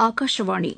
ஆகாஷவாணி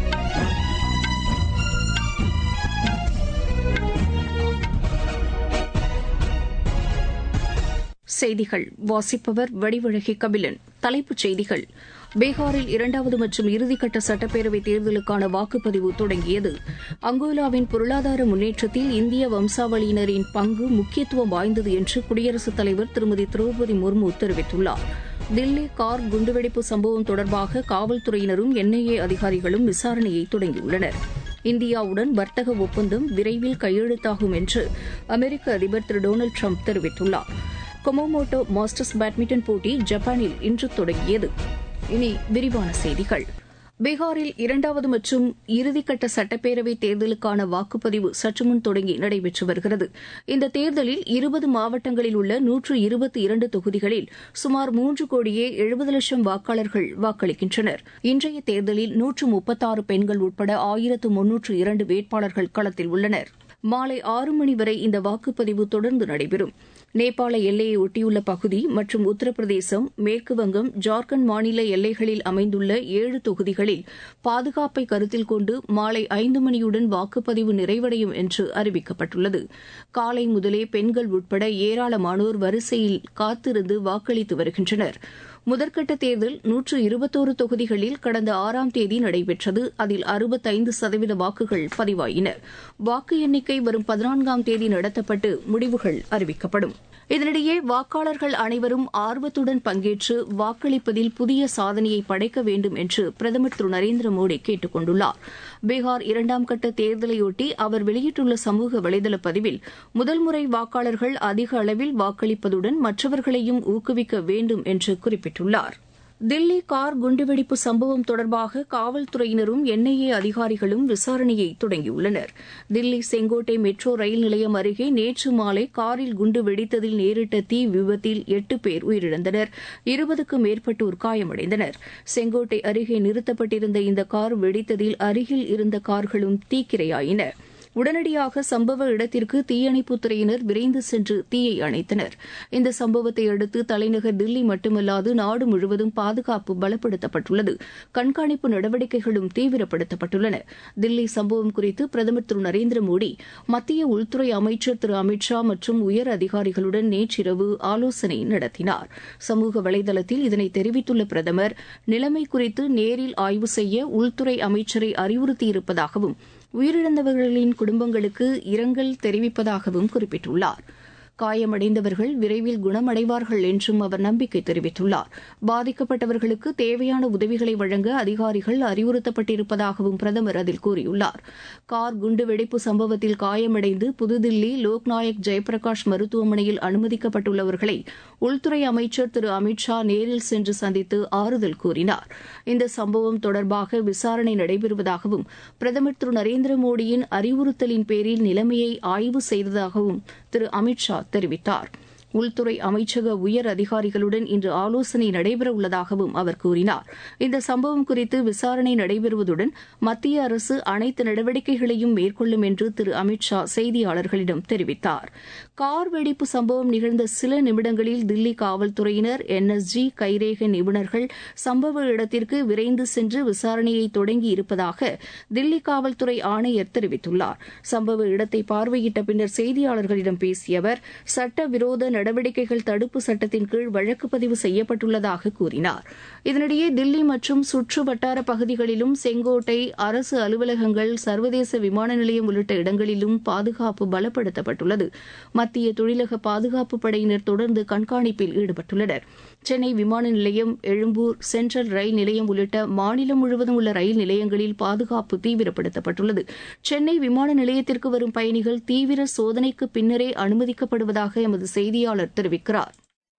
செய்திகள் வாசிப்பவர் வடிவழகி கபிலன் தலைப்புச் செய்திகள் பீகாரில் இரண்டாவது மற்றும் இறுதிக்கட்ட சட்டப்பேரவைத் தேர்தலுக்கான வாக்குப்பதிவு தொடங்கியது அங்கோலாவின் பொருளாதார முன்னேற்றத்தில் இந்திய வம்சாவளியினரின் பங்கு முக்கியத்துவம் வாய்ந்தது என்று குடியரசுத் தலைவர் திருமதி திரௌபதி முர்மு தெரிவித்துள்ளார் தில்லி கார் குண்டுவெடிப்பு சம்பவம் தொடர்பாக காவல்துறையினரும் என்ஐஏ அதிகாரிகளும் விசாரணையை தொடங்கியுள்ளனர் இந்தியாவுடன் வர்த்தக ஒப்பந்தம் விரைவில் கையெழுத்தாகும் என்று அமெரிக்க அதிபர் திரு டொனால்டு ட்ரம்ப் தெரிவித்துள்ளார் கொமோமோட்டோ மாஸ்டர்ஸ் பேட்மிண்டன் போட்டி ஜப்பானில் இன்று தொடங்கியது இனி விரிவான செய்திகள் பீகாரில் இரண்டாவது மற்றும் இறுதிக்கட்ட சட்டப்பேரவைத் தேர்தலுக்கான வாக்குப்பதிவு சற்றுமுன் தொடங்கி நடைபெற்று வருகிறது இந்த தேர்தலில் இருபது மாவட்டங்களில் உள்ள நூற்று இருபத்தி இரண்டு தொகுதிகளில் சுமார் மூன்று கோடியே எழுபது லட்சம் வாக்காளர்கள் வாக்களிக்கின்றனர் இன்றைய தேர்தலில் நூற்று முப்பத்தாறு பெண்கள் உட்பட ஆயிரத்து முன்னூற்று இரண்டு வேட்பாளர்கள் களத்தில் உள்ளனர் மாலை ஆறு மணி வரை இந்த வாக்குப்பதிவு தொடர்ந்து நடைபெறும் நேபாள எல்லையை ஒட்டியுள்ள பகுதி மற்றும் உத்தரப்பிரதேசம் மேற்குவங்கம் ஜார்க்கண்ட் மாநில எல்லைகளில் அமைந்துள்ள ஏழு தொகுதிகளில் பாதுகாப்பை கருத்தில் கொண்டு மாலை ஐந்து மணியுடன் வாக்குப்பதிவு நிறைவடையும் என்று அறிவிக்கப்பட்டுள்ளது காலை முதலே பெண்கள் உட்பட ஏராளமானோர் வரிசையில் காத்திருந்து வாக்களித்து வருகின்றனர் முதற்கட்ட தேர்தல் நூற்று இருபத்தோரு தொகுதிகளில் கடந்த ஆறாம் தேதி நடைபெற்றது அதில் அறுபத்தைந்து சதவீத வாக்குகள் பதிவாயின வாக்கு எண்ணிக்கை வரும் பதினான்காம் தேதி நடத்தப்பட்டு முடிவுகள் அறிவிக்கப்படும் இதனிடையே வாக்காளர்கள் அனைவரும் ஆர்வத்துடன் பங்கேற்று வாக்களிப்பதில் புதிய சாதனையை படைக்க வேண்டும் என்று பிரதமர் திரு நரேந்திர மோடி கேட்டுக் கொண்டுள்ளார் பீகார் இரண்டாம் கட்ட தேர்தலையொட்டி அவர் வெளியிட்டுள்ள சமூக வலைதள பதிவில் முதல் முறை வாக்காளர்கள் அதிக அளவில் வாக்களிப்பதுடன் மற்றவர்களையும் ஊக்குவிக்க வேண்டும் என்று குறிப்பிட்டுள்ளார் தில்லி கார் குண்டுவெடிப்பு சம்பவம் தொடர்பாக காவல்துறையினரும் என்ஐஏ அதிகாரிகளும் விசாரணையை தொடங்கியுள்ளனர் தில்லி செங்கோட்டை மெட்ரோ ரயில் நிலையம் அருகே நேற்று மாலை காரில் குண்டு வெடித்ததில் நேரிட்ட தீ விபத்தில் எட்டு பேர் உயிரிழந்தனர் இருபதுக்கும் மேற்பட்டோர் காயமடைந்தனர் செங்கோட்டை அருகே நிறுத்தப்பட்டிருந்த இந்த கார் வெடித்ததில் அருகில் இருந்த கார்களும் தீக்கிரையாயின உடனடியாக சம்பவ இடத்திற்கு தீயணைப்புத் துறையினர் விரைந்து சென்று தீயை அணைத்தனர் இந்த சம்பவத்தை அடுத்து தலைநகர் தில்லி மட்டுமல்லாது நாடு முழுவதும் பாதுகாப்பு பலப்படுத்தப்பட்டுள்ளது கண்காணிப்பு நடவடிக்கைகளும் தீவிரப்படுத்தப்பட்டுள்ளன தில்லி சம்பவம் குறித்து பிரதமர் திரு நரேந்திர மோடி மத்திய உள்துறை அமைச்சர் திரு அமித் ஷா மற்றும் உயர் அதிகாரிகளுடன் நேற்றிரவு ஆலோசனை நடத்தினார் சமூக வலைதளத்தில் இதனை தெரிவித்துள்ள பிரதமர் நிலைமை குறித்து நேரில் ஆய்வு செய்ய உள்துறை அமைச்சரை அறிவுறுத்தியிருப்பதாகவும் உயிரிழந்தவர்களின் குடும்பங்களுக்கு இரங்கல் தெரிவிப்பதாகவும் குறிப்பிட்டுள்ளார் காயமடைந்தவர்கள் விரைவில் குணமடைவார்கள் என்றும் அவர் நம்பிக்கை தெரிவித்துள்ளார் பாதிக்கப்பட்டவர்களுக்கு தேவையான உதவிகளை வழங்க அதிகாரிகள் அறிவுறுத்தப்பட்டிருப்பதாகவும் பிரதமர் அதில் கூறியுள்ளார் கார் குண்டுவெடிப்பு சம்பவத்தில் காயமடைந்து புதுதில்லி லோக்நாயக் ஜெயபிரகாஷ் மருத்துவமனையில் அனுமதிக்கப்பட்டுள்ளவர்களை உள்துறை அமைச்சர் திரு அமித் ஷா நேரில் சென்று சந்தித்து ஆறுதல் கூறினார் இந்த சம்பவம் தொடர்பாக விசாரணை நடைபெறுவதாகவும் பிரதமர் திரு நரேந்திர மோடியின் அறிவுறுத்தலின் பேரில் நிலைமையை ஆய்வு செய்ததாகவும் திரு அமித் ஷா தெரிவித்தார் உள்துறை அமைச்சக உயர் அதிகாரிகளுடன் இன்று ஆலோசனை நடைபெறவுள்ளதாகவும் அவர் கூறினார் இந்த சம்பவம் குறித்து விசாரணை நடைபெறுவதுடன் மத்திய அரசு அனைத்து நடவடிக்கைகளையும் மேற்கொள்ளும் என்று திரு அமித் ஷா செய்தியாளர்களிடம் தெரிவித்தார் கார் வெடிப்பு சம்பவம் நிகழ்ந்த சில நிமிடங்களில் தில்லி காவல்துறையினர் என்எஸ்ஜி கைரேக நிபுணர்கள் சம்பவ இடத்திற்கு விரைந்து சென்று விசாரணையை தொடங்கி இருப்பதாக தில்லி காவல்துறை ஆணையர் தெரிவித்துள்ளார் சம்பவ இடத்தை பார்வையிட்ட பின்னர் செய்தியாளர்களிடம் பேசிய அவர் சட்டவிரோத நடவடிக்கைகள் தடுப்பு சட்டத்தின் கீழ் வழக்கு பதிவு செய்யப்பட்டுள்ளதாக கூறினார் இதனிடையே தில்லி மற்றும் சுற்று வட்டார பகுதிகளிலும் செங்கோட்டை அரசு அலுவலகங்கள் சர்வதேச விமான நிலையம் உள்ளிட்ட இடங்களிலும் பாதுகாப்பு பலப்படுத்தப்பட்டுள்ளது மத்திய தொழிலக பாதுகாப்பு படையினர் தொடர்ந்து கண்காணிப்பில் ஈடுபட்டுள்ளனர் சென்னை விமான நிலையம் எழும்பூர் சென்ட்ரல் ரயில் நிலையம் உள்ளிட்ட மாநிலம் முழுவதும் உள்ள ரயில் நிலையங்களில் பாதுகாப்பு தீவிரப்படுத்தப்பட்டுள்ளது சென்னை விமான நிலையத்திற்கு வரும் பயணிகள் தீவிர சோதனைக்கு பின்னரே அனுமதிக்கப்படுவதாக எமது செய்தியாளர் தெரிவிக்கிறார்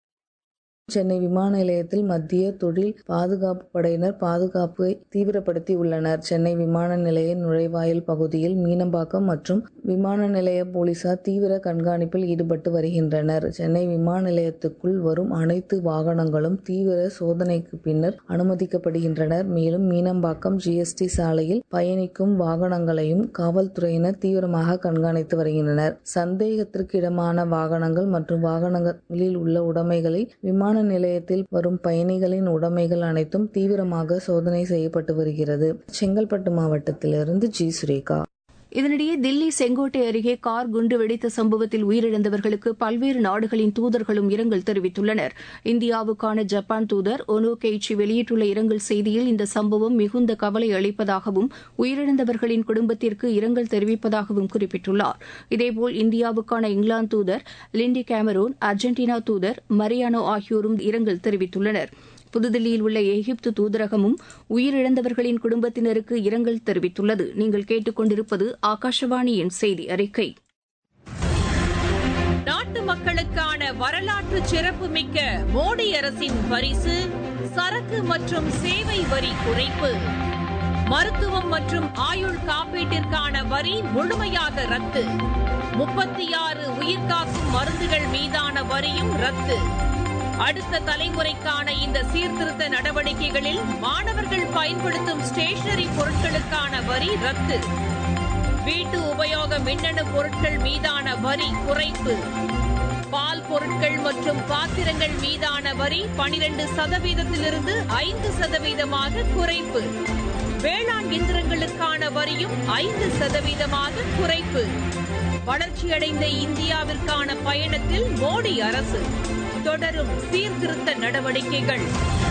சென்னை விமான நிலையத்தில் மத்திய தொழில் பாதுகாப்பு படையினர் பாதுகாப்பை தீவிரப்படுத்தி உள்ளனர் சென்னை விமான நிலைய நுழைவாயில் பகுதியில் மீனம்பாக்கம் மற்றும் விமான நிலைய போலீசார் தீவிர கண்காணிப்பில் ஈடுபட்டு வருகின்றனர் சென்னை விமான நிலையத்துக்குள் வரும் அனைத்து வாகனங்களும் தீவிர சோதனைக்கு பின்னர் அனுமதிக்கப்படுகின்றனர் மேலும் மீனம்பாக்கம் ஜிஎஸ்டி சாலையில் பயணிக்கும் வாகனங்களையும் காவல்துறையினர் தீவிரமாக கண்காணித்து வருகின்றனர் சந்தேகத்திற்கு இடமான வாகனங்கள் மற்றும் வாகனங்களில் உள்ள உடைமைகளை விமான விமான நிலையத்தில் வரும் பயணிகளின் உடைமைகள் அனைத்தும் தீவிரமாக சோதனை செய்யப்பட்டு வருகிறது செங்கல்பட்டு மாவட்டத்திலிருந்து ஜி சுரேகா இதனிடையே தில்லி செங்கோட்டை அருகே கார் குண்டு வெடித்த சம்பவத்தில் உயிரிழந்தவர்களுக்கு பல்வேறு நாடுகளின் தூதர்களும் இரங்கல் தெரிவித்துள்ளனர் இந்தியாவுக்கான ஜப்பான் தூதர் ஒனோ கெய்ச்சி வெளியிட்டுள்ள இரங்கல் செய்தியில் இந்த சம்பவம் மிகுந்த கவலை அளிப்பதாகவும் உயிரிழந்தவர்களின் குடும்பத்திற்கு இரங்கல் தெரிவிப்பதாகவும் குறிப்பிட்டுள்ளார் இதேபோல் இந்தியாவுக்கான இங்கிலாந்து தூதர் லிண்டி கேமரோன் அர்ஜென்டினா தூதர் மரியானோ ஆகியோரும் இரங்கல் தெரிவித்துள்ளனா் புதுதில்லியில் உள்ள எகிப்து தூதரகமும் உயிரிழந்தவர்களின் குடும்பத்தினருக்கு இரங்கல் தெரிவித்துள்ளது நீங்கள் கேட்டுக்கொண்டிருப்பது ஆகாஷவாணியின் செய்தி அறிக்கை நாட்டு மக்களுக்கான வரலாற்று சிறப்புமிக்க மோடி அரசின் பரிசு சரக்கு மற்றும் சேவை வரி குறைப்பு மருத்துவம் மற்றும் ஆயுள் காப்பீட்டிற்கான வரி முழுமையாக ரத்து முப்பத்தி ஆறு உயிர்காக்கும் மருந்துகள் மீதான வரியும் ரத்து அடுத்த தலைமுறைக்கான இந்த சீர்திருத்த நடவடிக்கைகளில் மாணவர்கள் பயன்படுத்தும் ஸ்டேஷனரி பொருட்களுக்கான வரி ரத்து வீட்டு உபயோக மின்னணு பொருட்கள் மீதான வரி குறைப்பு பால் பொருட்கள் மற்றும் பாத்திரங்கள் மீதான வரி பனிரெண்டு சதவீதத்திலிருந்து ஐந்து சதவீதமாக குறைப்பு வேளாண் இயந்திரங்களுக்கான வரியும் ஐந்து சதவீதமாக குறைப்பு வளர்ச்சியடைந்த இந்தியாவிற்கான பயணத்தில் மோடி அரசு தொடரும் சீர்திருத்த நடவடிக்கைகள்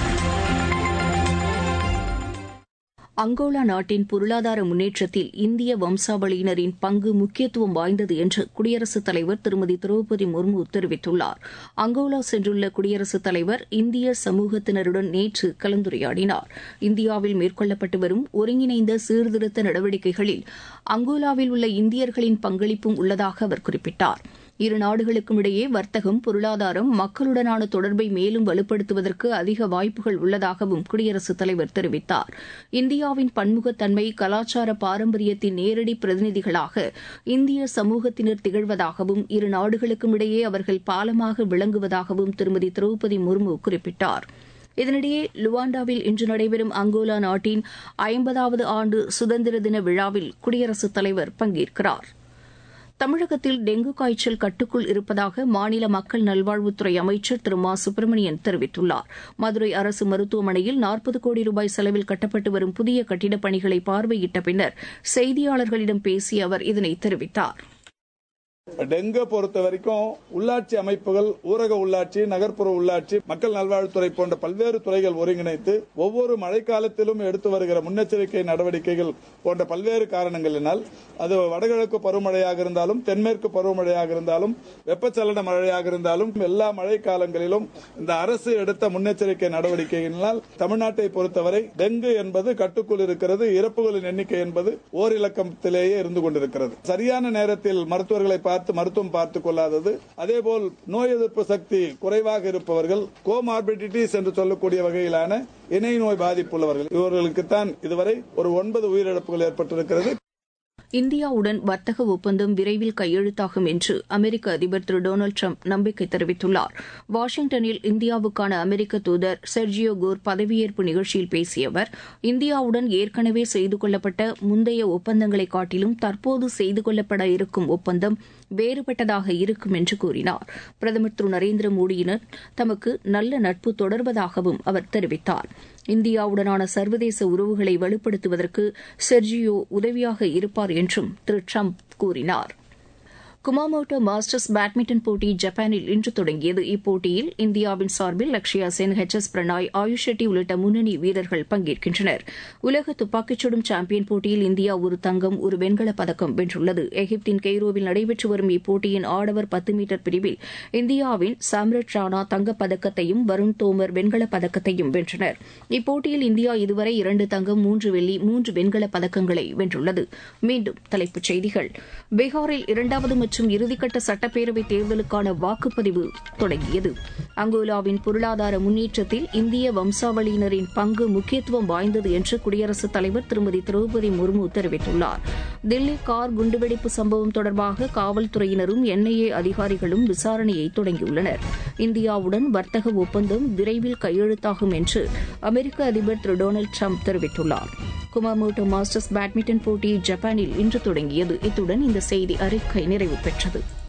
அங்கோலா நாட்டின் பொருளாதார முன்னேற்றத்தில் இந்திய வம்சாவளியினரின் பங்கு முக்கியத்துவம் வாய்ந்தது என்று குடியரசுத் தலைவர் திருமதி திரௌபதி முர்மு தெரிவித்துள்ளார் அங்கோலா சென்றுள்ள குடியரசுத் தலைவர் இந்திய சமூகத்தினருடன் நேற்று கலந்துரையாடினார் இந்தியாவில் மேற்கொள்ளப்பட்டு வரும் ஒருங்கிணைந்த சீர்திருத்த நடவடிக்கைகளில் அங்கோலாவில் உள்ள இந்தியர்களின் பங்களிப்பும் உள்ளதாக அவர் குறிப்பிட்டார் இரு நாடுகளுக்கும் இடையே வர்த்தகம் பொருளாதாரம் மக்களுடனான தொடர்பை மேலும் வலுப்படுத்துவதற்கு அதிக வாய்ப்புகள் உள்ளதாகவும் குடியரசுத் தலைவர் தெரிவித்தார் இந்தியாவின் பன்முகத்தன்மை கலாச்சார பாரம்பரியத்தின் நேரடி பிரதிநிதிகளாக இந்திய சமூகத்தினர் திகழ்வதாகவும் இரு நாடுகளுக்கும் இடையே அவர்கள் பாலமாக விளங்குவதாகவும் திருமதி திரௌபதி முர்மு குறிப்பிட்டார் இதனிடையே லுவாண்டாவில் இன்று நடைபெறும் அங்கோலா நாட்டின் ஐம்பதாவது ஆண்டு சுதந்திர தின விழாவில் குடியரசுத் தலைவர் பங்கேற்கிறார் தமிழகத்தில் டெங்கு காய்ச்சல் கட்டுக்குள் இருப்பதாக மாநில மக்கள் நல்வாழ்வுத்துறை அமைச்சர் திரு மா சுப்பிரமணியன் தெரிவித்துள்ளார் மதுரை அரசு மருத்துவமனையில் நாற்பது கோடி ரூபாய் செலவில் கட்டப்பட்டு வரும் புதிய கட்டிடப் பணிகளை பார்வையிட்ட பின்னர் செய்தியாளர்களிடம் பேசிய அவர் இதனை தெரிவித்தார் டெங்கு பொறுத்த வரைக்கும் உள்ளாட்சி அமைப்புகள் ஊரக உள்ளாட்சி நகர்ப்புற உள்ளாட்சி மக்கள் நல்வாழ்வுத்துறை போன்ற பல்வேறு துறைகள் ஒருங்கிணைத்து ஒவ்வொரு மழைக்காலத்திலும் எடுத்து வருகிற முன்னெச்சரிக்கை நடவடிக்கைகள் போன்ற பல்வேறு காரணங்களினால் அது வடகிழக்கு பருவமழையாக இருந்தாலும் தென்மேற்கு பருவமழையாக இருந்தாலும் வெப்பச்சலன மழையாக இருந்தாலும் எல்லா மழை காலங்களிலும் இந்த அரசு எடுத்த முன்னெச்சரிக்கை நடவடிக்கைகளினால் தமிழ்நாட்டை பொறுத்தவரை டெங்கு என்பது கட்டுக்குள் இருக்கிறது இறப்புகளின் எண்ணிக்கை என்பது ஓரிலக்கத்திலேயே இருந்து கொண்டிருக்கிறது சரியான நேரத்தில் மருத்துவர்களை பார்த்து மருத்துவம் பார்த்துக் கொள்ளாதது அதேபோல் நோய் எதிர்ப்பு சக்தி குறைவாக இருப்பவர்கள் கோமார்பிடிட்டிஸ் என்று சொல்லக்கூடிய வகையிலான இணை நோய் பாதிப்பு உள்ளவர்கள் இவர்களுக்குத்தான் இதுவரை ஒரு ஒன்பது உயிரிழப்புகள் ஏற்பட்டிருக்கிறது இந்தியாவுடன் வர்த்தக ஒப்பந்தம் விரைவில் கையெழுத்தாகும் என்று அமெரிக்க அதிபர் திரு டொனால்டு ட்ரம்ப் நம்பிக்கை தெரிவித்துள்ளார் வாஷிங்டனில் இந்தியாவுக்கான அமெரிக்க தூதர் செர்ஜியோ கோர் பதவியேற்பு நிகழ்ச்சியில் பேசிய அவர் இந்தியாவுடன் ஏற்கனவே செய்து கொள்ளப்பட்ட முந்தைய ஒப்பந்தங்களை காட்டிலும் தற்போது செய்து கொள்ளப்பட இருக்கும் ஒப்பந்தம் வேறுபட்டதாக இருக்கும் என்று கூறினார் பிரதமர் திரு நரேந்திர மோடியினர் தமக்கு நல்ல நட்பு தொடர்வதாகவும் அவர் தெரிவித்தார் இந்தியாவுடனான சர்வதேச உறவுகளை வலுப்படுத்துவதற்கு செர்ஜியோ உதவியாக இருப்பார் என்றும் திரு ட்ரம்ப் கூறினார் குமாமோட்டோ மாஸ்டர்ஸ் பேட்மிண்டன் போட்டி ஜப்பானில் இன்று தொடங்கியது இப்போட்டியில் இந்தியாவின் சார்பில் லக்ஷயா சென் ஹெச் எஸ் பிரணாய் ஆயுஷ் ஷெட்டி உள்ளிட்ட முன்னணி வீரர்கள் பங்கேற்கின்றனர் உலக துப்பாக்கிச் சுடும் சாம்பியன் போட்டியில் இந்தியா ஒரு தங்கம் ஒரு வெண்கலப் பதக்கம் வென்றுள்ளது எகிப்தின் கெய்ரோவில் நடைபெற்று வரும் இப்போட்டியின் ஆடவர் பத்து மீட்டர் பிரிவில் இந்தியாவின் சாம்ரட் ராணா தங்கப் பதக்கத்தையும் வருண் தோமர் வெண்கலப் பதக்கத்தையும் வென்றனர் இப்போட்டியில் இந்தியா இதுவரை இரண்டு தங்கம் மூன்று வெள்ளி மூன்று வெண்கலப் பதக்கங்களை வென்றுள்ளது மீண்டும் தலைப்புச் செய்திகள் பீகாரில் இரண்டாவது மற்றும் இறுதிக்கட்ட சட்டப்பேரவைத் தேர்தலுக்கான வாக்குப்பதிவு தொடங்கியது அங்கோலாவின் பொருளாதார முன்னேற்றத்தில் இந்திய வம்சாவளியினரின் பங்கு முக்கியத்துவம் வாய்ந்தது என்று குடியரசுத் தலைவர் திருமதி திரௌபதி முர்மு தெரிவித்துள்ளார் தில்லி கார் குண்டுவெடிப்பு சம்பவம் தொடர்பாக காவல்துறையினரும் என்ஐஏ அதிகாரிகளும் விசாரணையை தொடங்கியுள்ளனர் இந்தியாவுடன் வர்த்தக ஒப்பந்தம் விரைவில் கையெழுத்தாகும் என்று அமெரிக்க அதிபர் திரு டொனால்டு ட்ரம்ப் தெரிவித்துள்ளார் குமாமோட்டோ மாஸ்டர்ஸ் பேட்மிண்டன் போட்டி ஜப்பானில் இன்று தொடங்கியது இத்துடன் இந்த செய்தி அறிக்கை நிறைவு பெற்றது